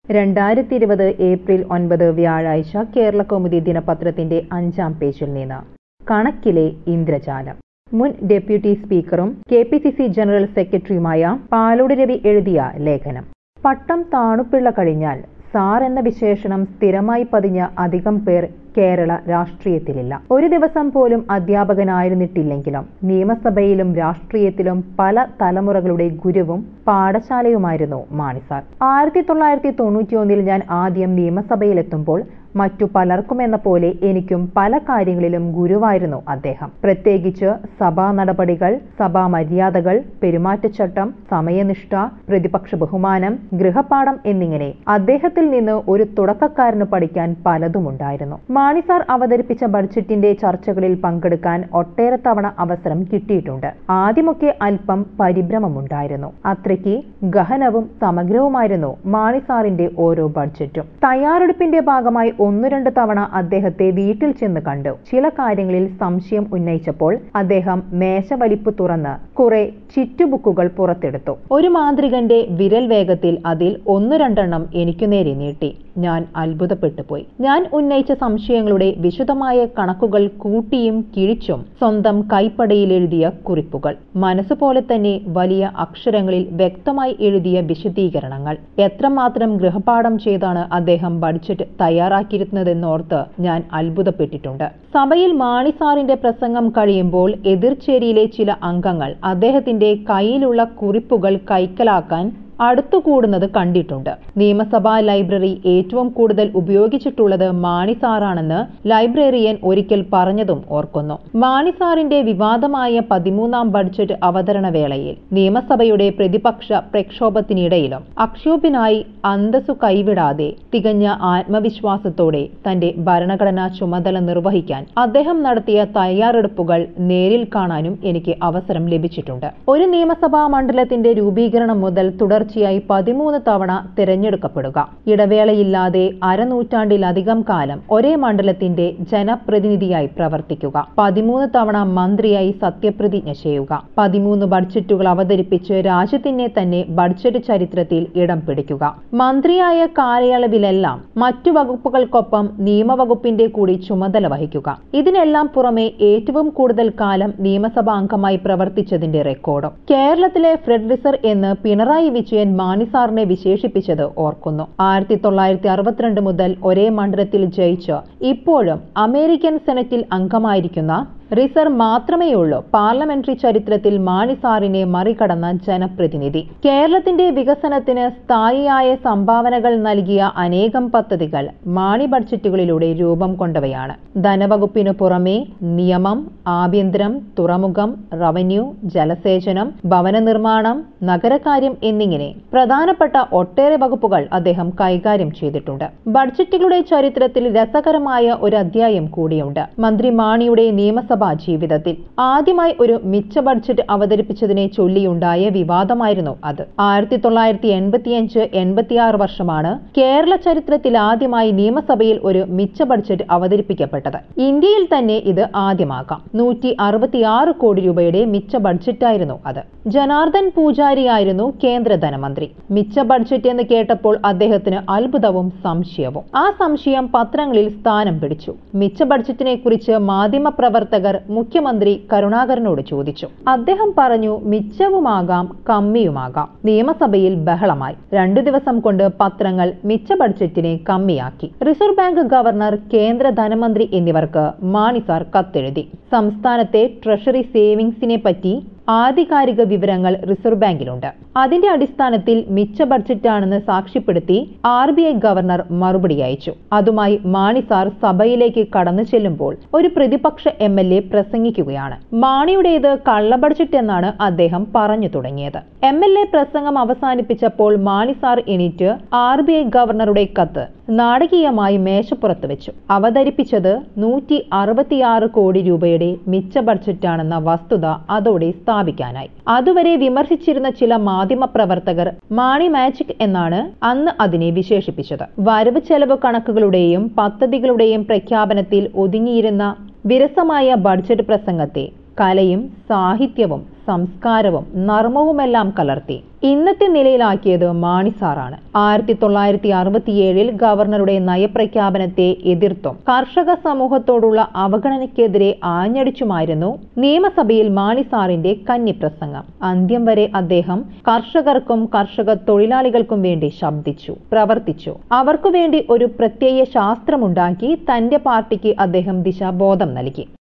രണ്ടായിരത്തി ഇരുപത് ഏപ്രിൽ ഒൻപത് വ്യാഴാഴ്ച കേരളകൗമുദി ദിനപത്രത്തിന്റെ അഞ്ചാം പേജിൽ നിന്ന് കണക്കിലെ ഇന്ദ്രജാലം മുൻ ഡെപ്യൂട്ടി സ്പീക്കറും K P C C general സെക്രട്ടറിയുമായ പാലോട് രവി എഴുതിയ ലേഖനം പട്ടം താണുപിള്ള കഴിഞ്ഞാൽ സാർ എന്ന വിശേഷണം സ്ഥിരമായി പതിഞ്ഞ അധികം പേർ കേരള രാഷ്ട്രീയത്തിലില്ല ഒരു ദിവസം പോലും അധ്യാപകനായിരുന്നിട്ടില്ലെങ്കിലും നിയമസഭയിലും രാഷ്ട്രീയത്തിലും പല തലമുറകളുടെ ഗുരുവും പാഠശാലയുമായിരുന്നു മാണിസാർ ആയിരത്തി തൊള്ളായിരത്തി തൊണ്ണൂറ്റിയൊന്നിൽ ഞാൻ ആദ്യം നിയമസഭയിലെത്തുമ്പോൾ മറ്റു പലർക്കും എന്ന പോലെ എനിക്കും പല കാര്യങ്ങളിലും ഗുരുവായിരുന്നു അദ്ദേഹം പ്രത്യേകിച്ച് സഭാ നടപടികൾ സഭാ മര്യാദകൾ പെരുമാറ്റച്ചട്ടം സമയനിഷ്ഠ പ്രതിപക്ഷ ബഹുമാനം ഗൃഹപാഠം എന്നിങ്ങനെ അദ്ദേഹത്തിൽ നിന്ന് ഒരു തുടക്കക്കാരന് പഠിക്കാൻ പലതുമുണ്ടായിരുന്നു മാണിസാർ അവതരിപ്പിച്ച ബഡ്ജറ്റിന്റെ ചർച്ചകളിൽ പങ്കെടുക്കാൻ ഒട്ടേറെ തവണ അവസരം കിട്ടിയിട്ടുണ്ട് ആദ്യമൊക്കെ അല്പം പരിഭ്രമമുണ്ടായിരുന്നു അത്രയ്ക്ക് ഗഹനവും സമഗ്രവുമായിരുന്നു മാണിസാറിന്റെ ഓരോ ബഡ്ജറ്റും തയ്യാറെടുപ്പിന്റെ ഭാഗമായി ഒന്നു രണ്ട് തവണ അദ്ദേഹത്തെ വീട്ടിൽ ചെന്ന് കണ്ടു ചില കാര്യങ്ങളിൽ സംശയം ഉന്നയിച്ചപ്പോൾ അദ്ദേഹം മേശവലിപ്പ് തുറന്ന് കുറെ ചിറ്റുബുക്കുകൾ പുറത്തെടുത്തു ഒരു മാന്ത്രികന്റെ വിരൽ വേഗത്തിൽ അതിൽ ഒന്നു രണ്ടെണ്ണം എനിക്കു നേരെ നീട്ടി ഞാൻ അത്ഭുതപ്പെട്ടു പോയി ഞാൻ ഉന്നയിച്ച സംശയങ്ങളുടെ വിശദമായ കണക്കുകൾ കൂട്ടിയും കിഴിച്ചും സ്വന്തം കൈപ്പടയിൽ എഴുതിയ കുറിപ്പുകൾ മനസ്സുപോലെ തന്നെ വലിയ അക്ഷരങ്ങളിൽ വ്യക്തമായി എഴുതിയ വിശദീകരണങ്ങൾ എത്രമാത്രം ഗൃഹപാഠം ചെയ്താണ് അദ്ദേഹം ബഡ്ജറ്റ് തയ്യാറാക്കിയിരുന്നതെന്നോർത്ത് ഞാൻ അത്ഭുതപ്പെട്ടിട്ടുണ്ട് സഭയിൽ മാണിസാറിന്റെ പ്രസംഗം കഴിയുമ്പോൾ എതിർചേരിയിലെ ചില അംഗങ്ങൾ അദ്ദേഹത്തിന്റെ കയ്യിലുള്ള കുറിപ്പുകൾ കൈക്കലാക്കാൻ അടുത്തുകൂടുന്നത് കണ്ടിട്ടുണ്ട് നിയമസഭാ ലൈബ്രറി ഏറ്റവും കൂടുതൽ ഉപയോഗിച്ചിട്ടുള്ളത് മാണിസാറാണെന്ന് ലൈബ്രറിയൻ ഒരിക്കൽ പറഞ്ഞതും ഓർക്കുന്നു മാണിസാറിന്റെ വിവാദമായ പതിമൂന്നാം ബഡ്ജറ്റ് അവതരണ വേളയിൽ നിയമസഭയുടെ പ്രതിപക്ഷ പ്രക്ഷോഭത്തിനിടയിലും അക്ഷോഭ്യനായി അന്തസ്സു കൈവിടാതെ തികഞ്ഞ ആത്മവിശ്വാസത്തോടെ തന്റെ ഭരണഘടനാ ചുമതല നിർവഹിക്കാൻ അദ്ദേഹം നടത്തിയ തയ്യാറെടുപ്പുകൾ നേരിൽ കാണാനും എനിക്ക് അവസരം ലഭിച്ചിട്ടുണ്ട് ഒരു നിയമസഭാ മണ്ഡലത്തിന്റെ രൂപീകരണം മുതൽ തുടർ തുടർച്ചയായി പതിമൂന്ന് തവണ തിരഞ്ഞെടുക്കപ്പെടുക ഇടവേളയില്ലാതെ അരനൂറ്റാണ്ടിലധികം കാലം ഒരേ മണ്ഡലത്തിന്റെ ജനപ്രതിനിധിയായി പ്രവർത്തിക്കുക പതിമൂന്ന് തവണ മന്ത്രിയായി സത്യപ്രതിജ്ഞ ചെയ്യുക പതിമൂന്ന് ബഡ്ജറ്റുകൾ അവതരിപ്പിച്ച് രാജ്യത്തിനെ തന്നെ ബഡ്ജറ്റ് ചരിത്രത്തിൽ ഇടം പിടിക്കുക മന്ത്രിയായ കാലയളവിലെല്ലാം മറ്റു വകുപ്പുകൾക്കൊപ്പം നിയമവകുപ്പിന്റെ കൂടി ചുമതല വഹിക്കുക ഇതിനെല്ലാം പുറമെ ഏറ്റവും കൂടുതൽ കാലം നിയമസഭാ അംഗമായി പ്രവർത്തിച്ചതിന്റെ റെക്കോർഡും കേരളത്തിലെ ഫ്രെഡറിസർ എന്ന് പിണറായി വിജയൻ മാണിസാറിനെ വിശേഷിപ്പിച്ചത് ഓർക്കുന്നു ആയിരത്തി തൊള്ളായിരത്തി അറുപത്തിരണ്ട് മുതൽ ഒരേ മണ്ഡലത്തിൽ ജയിച്ച് ഇപ്പോഴും അമേരിക്കൻ സെനറ്റിൽ അംഗമായിരിക്കുന്ന റിസർ മാത്രമേയുള്ളൂ പാർലമെന്ററി ചരിത്രത്തിൽ മാണിസാറിനെ മറികടന്ന ജനപ്രതിനിധി കേരളത്തിന്റെ വികസനത്തിന് സ്ഥായിയായ സംഭാവനകൾ നൽകിയ അനേകം പദ്ധതികൾ മാണി ബഡ്ജറ്റുകളിലൂടെ രൂപം കൊണ്ടവയാണ് ധനവകുപ്പിനു പുറമെ നിയമം ആഭ്യന്തരം തുറമുഖം റവന്യൂ ജലസേചനം ഭവന നിർമ്മാണം നഗരകാര്യം എന്നിങ്ങനെ പ്രധാനപ്പെട്ട ഒട്ടേറെ വകുപ്പുകൾ അദ്ദേഹം കൈകാര്യം ചെയ്തിട്ടുണ്ട് ബഡ്ജറ്റുകളുടെ ചരിത്രത്തിൽ രസകരമായ ഒരു അധ്യായം കൂടിയുണ്ട് മന്ത്രി മാണിയുടെ നിയമസഭാ ജീവിതത്തിൽ ആദ്യമായി ഒരു മിച്ച ബഡ്ജറ്റ് അവതരിപ്പിച്ചതിനെ ചൊല്ലിയുണ്ടായ വിവാദമായിരുന്നു അത് ആയിരത്തി തൊള്ളായിരത്തി എൺപത്തിയഞ്ച് എൺപത്തിയാറ് വർഷമാണ് കേരള ചരിത്രത്തിൽ ആദ്യമായി നിയമസഭയിൽ ഒരു മിച്ച ബഡ്ജറ്റ് അവതരിപ്പിക്കപ്പെട്ടത് ഇന്ത്യയിൽ തന്നെ ഇത് ആദ്യമാകാം നൂറ്റി അറുപത്തിയാറ് കോടി രൂപയുടെ മിച്ച ബഡ്ജറ്റായിരുന്നു അത് ജനാർദ്ദൻ പൂജാരിയായിരുന്നു കേന്ദ്ര ധനമന്ത്രി മിച്ച ബഡ്ജറ്റ് എന്ന് കേട്ടപ്പോൾ അദ്ദേഹത്തിന് അത്ഭുതവും സംശയവും ആ സംശയം പത്രങ്ങളിൽ സ്ഥാനം പിടിച്ചു മിച്ച ബഡ്ജറ്റിനെ കുറിച്ച് മാധ്യമപ്രവർത്തകർ മുഖ്യമന്ത്രി കരുണാകരനോട് ചോദിച്ചു അദ്ദേഹം പറഞ്ഞു മിച്ചവുമാകാം കമ്മിയുമാകാം നിയമസഭയിൽ ബഹളമായി രണ്ടു ദിവസം കൊണ്ട് പത്രങ്ങൾ മിച്ച ബഡ്ജറ്റിനെ കമ്മിയാക്കി റിസർവ് ബാങ്ക് ഗവർണർ കേന്ദ്ര ധനമന്ത്രി എന്നിവർക്ക് മാണിസാർ കത്തെഴുതി സംസ്ഥാനത്തെ ട്രഷറി സേവിങ്സിനെ പറ്റി ആധികാരിക വിവരങ്ങൾ റിസർവ് ബാങ്കിലുണ്ട് അതിന്റെ അടിസ്ഥാനത്തിൽ മിച്ച ബഡ്ജറ്റാണെന്ന് സാക്ഷ്യപ്പെടുത്തി ആർ ബി ഐ ഗവർണർ മറുപടി അയച്ചു അതുമായി മാണിസാർ സഭയിലേക്ക് കടന്നു ചെല്ലുമ്പോൾ ഒരു പ്രതിപക്ഷ എം എൽ എ പ്രസംഗിക്കുകയാണ് മാണിയുടേത് കള്ള ബഡ്ജറ്റ് എന്നാണ് അദ്ദേഹം പറഞ്ഞു തുടങ്ങിയത് എം എൽ എ പ്രസംഗം അവസാനിപ്പിച്ചപ്പോൾ മാണിസാർ എണീറ്റ് ആർ ബി ഐ ഗവർണറുടെ കത്ത് നാടകീയമായി മേശപ്പുറത്ത് വെച്ചു അവതരിപ്പിച്ചത് നൂറ്റി അറുപത്തിയാറ് കോടി രൂപയുടെ മിച്ച ബഡ്ജറ്റാണെന്ന വസ്തുത അതോടെ സ്ഥാപിക്കാനായി അതുവരെ വിമർശിച്ചിരുന്ന ചില മാധ്യമപ്രവർത്തകർ മാണി മാജിക് എന്നാണ് അന്ന് അതിനെ വിശേഷിപ്പിച്ചത് വരവ് ചെലവ് കണക്കുകളുടെയും പദ്ധതികളുടെയും പ്രഖ്യാപനത്തിൽ ഒതുങ്ങിയിരുന്ന വിരസമായ ബഡ്ജറ്റ് പ്രസംഗത്തെ കലയും സാഹിത്യവും സംസ്കാരവും നർമ്മവുമെല്ലാം കലർത്തി ഇന്നത്തെ നിലയിലാക്കിയത് മാണിസാറാണ് ആയിരത്തി തൊള്ളായിരത്തി അറുപത്തിയേഴിൽ ഗവർണറുടെ നയപ്രഖ്യാപനത്തെ എതിർത്തും കർഷക സമൂഹത്തോടുള്ള അവഗണനയ്ക്കെതിരെ ആഞ്ഞടിച്ചുമായിരുന്നു നിയമസഭയിൽ മാണിസാറിന്റെ കന്നിപ്രസംഗം അന്ത്യം വരെ അദ്ദേഹം കർഷകർക്കും കർഷക തൊഴിലാളികൾക്കും വേണ്ടി ശബ്ദിച്ചു പ്രവർത്തിച്ചു അവർക്കു വേണ്ടി ഒരു പ്രത്യയ ശാസ്ത്രമുണ്ടാക്കി തന്റെ പാർട്ടിക്ക് അദ്ദേഹം ദിശാബോധം നൽകി